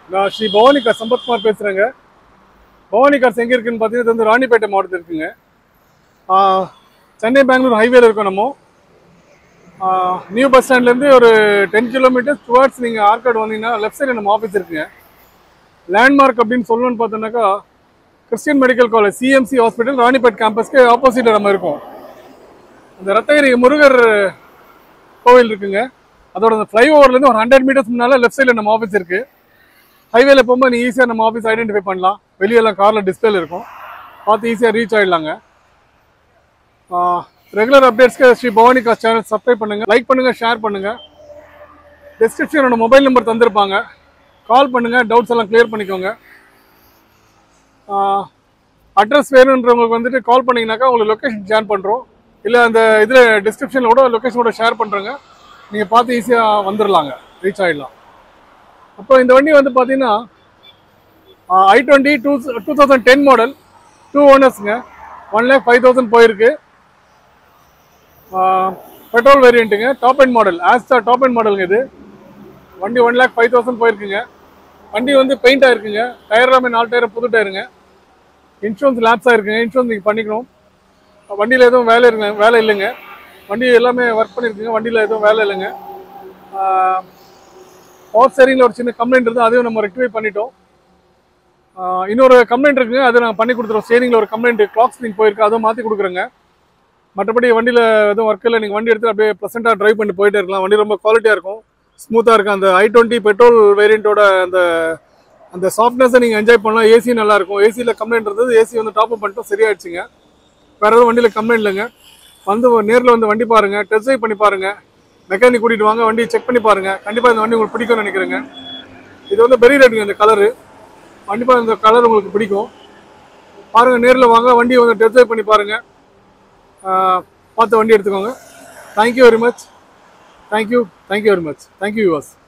நான் ஸ்ரீ பவானி கார் சம்பத்குமார் பேசுகிறேங்க பவானி கார்ஸ் எங்கே இருக்குன்னு பார்த்தீங்கன்னா இது வந்து ராணிப்பேட்டை மாவட்டத்தில் இருக்குங்க ஆ, சென்னை பெங்களூர் ஹைவேல இருக்கோம் நம்ம ஆ, நியூ பஸ் ஸ்டாண்ட்லேருந்து ஒரு டென் கிலோமீட்டர்ஸ் டுவர்ட்ஸ் நீங்கள் ஆர்காட் வந்தீங்கன்னா லெஃப்ட் சைடு நம்ம ஆஃபீஸ் இருக்குங்க லேண்ட்மார்க் அப்படின்னு சொல்லணும்னு பார்த்தோன்னாக்கா Christian medical college CMC hospital Ranipet கேம்பஸ்க்கு ஆப்போசிட்டில் நம்ம இருக்கோம் அந்த ரத்தகிரி முருகர் கோவில் இருக்குங்க அதோட அந்த ஃப்ளைஓவர்லேருந்து ஒரு ஹண்ட்ரட் மீட்டர்ஸ் முன்னால் லெஃப்ட் சைடில் நம்ம ஆஃபீஸ் இருக்குது ஹைவேல போகும்போது நீ ஈஸியாக நம்ம ஆஃபீஸ் ஐடென்டிஃபை பண்ணலாம் வெளியெல்லாம் காரில் டிஸ்பிளேல இருக்கும் பார்த்து ஈஸியாக ரீச் ஆகிடலாங்க ரெகுலர் அப்டேட்ஸ்க்கு Sri Bhavani gas channel subscribe பண்ணுங்கள் லைக் பண்ணுங்கள் ஷேர் பண்ணுங்கள் டிஸ்கிரிப்ஷனோட மொபைல் நம்பர் தந்திருப்பாங்க கால் பண்ணுங்கள் டவுட்ஸ் எல்லாம் கிளியர் பண்ணிக்கோங்க அட்ரஸ் வேணுன்றவங்களுக்கு வந்துட்டு கால் பண்ணிங்கனாக்கா உங்களுக்கு லொக்கேஷன் ஷேர் பண்ணுறோம் இல்லை அந்த இதில் டிஸ்கிரிப்ஷனில் கூட லொக்கேஷனோட ஷேர் பண்ணுறேங்க நீங்கள் பார்த்து ஈஸியாக வந்துடலாங்க ரீச் ஆகிடலாம் அப்போ இந்த வண்டி வந்து பார்த்தீங்கன்னா i twenty two two thousand ten model two ஓனர்ஸுங்க ஒன் லேக் ஃபைவ் தௌசண்ட் போயிருக்கு பெட்ரோல் வேரியண்ட்டுங்க top and model Asta top and மாடலுங்க இது வண்டி ஒன் லேக் ஃபைவ் தௌசண்ட் போயிருக்குங்க வண்டி வந்து பெயிண்ட் ஆயிருக்குங்க டயர் எல்லாமே நாலு டயர் புது டயருங்க இன்சூரன்ஸ் லேப்ஸ் ஆயிருக்குங்க இன்சூரன்ஸ் நீங்கள் பண்ணிக்கணும் வண்டியில் எதுவும் வேலை இருக்குங்க வேலை இல்லைங்க வண்டி எல்லாமே ஒர்க் பண்ணியிருக்குங்க வண்டியில் எதுவும் வேலை இல்லைங்க பவர் ஸ்டேரிங்கில் ஒரு சின்ன கம்ப்ளைண்ட் இருந்தது அதையும் நம்ம ரெக்டிஃபை பண்ணிட்டோம் ஆஹ் இன்னொரு கம்ப்ளைண்ட் இருக்குங்க அதை நாங்கள் பண்ணி கொடுத்துருவோம் ஸ்டேரிங்கில் ஒரு கம்ப்ளைண்ட் கிளாக் ஸ்ப்ரிங் போயிருக்கு அதுவும் மாற்றி கொடுக்குறேங்க மற்றபடி வண்டியில் எதுவும் ஒர்க் இல்லை நீங்கள் வண்டி எடுத்து அப்படியே ப்ளசண்ட்டாக ட்ரைவ் பண்ணி போயிட்டே இருக்கலாம் வண்டி ரொம்ப குவாலிட்டியாக இருக்கும் ஸ்மூத்தாக இருக்கும் அந்த ஐ டுவெண்ட்டி பெட்ரோல் வேரியண்ட்டோட அந்த அந்த சாஃப்ட்னஸை நீங்கள் என்ஜாய் பண்ணலாம் ஏசி நல்லா இருக்கும் ஏசியில் கம்ப்ளைண்ட் இருந்தது ஏசி வந்து டாப் அப் பண்ணிட்டோம் சரியாயிடுச்சுங்க வேறு எதுவும் வண்டியில் கம்ப்ளைண்ட் இல்லைங்க வந்து நேரில் வந்து வண்டி பாருங்கள் டெஸ்ட் ட்ரைவ் பண்ணி பாருங்கள் மெக்கானிக் கூட்டிகிட்டு வாங்க வண்டியை செக் பண்ணி பாருங்கள் கண்டிப்பாக இந்த வண்டி உங்களுக்கு பிடிக்கும்னு நினைக்கிறேங்க இது வந்து பெரிய ரேட்டுங்க இந்த கலரு கண்டிப்பாக இந்த கலர் உங்களுக்கு பிடிக்கும் பாருங்கள் நேரில் வாங்க வண்டியை வந்து டெஸ்ட் ட்ரைவ் பண்ணி பாருங்கள் பார்த்து வண்டி எடுத்துக்கோங்க thank you very much thank you thank you very much thank you viewers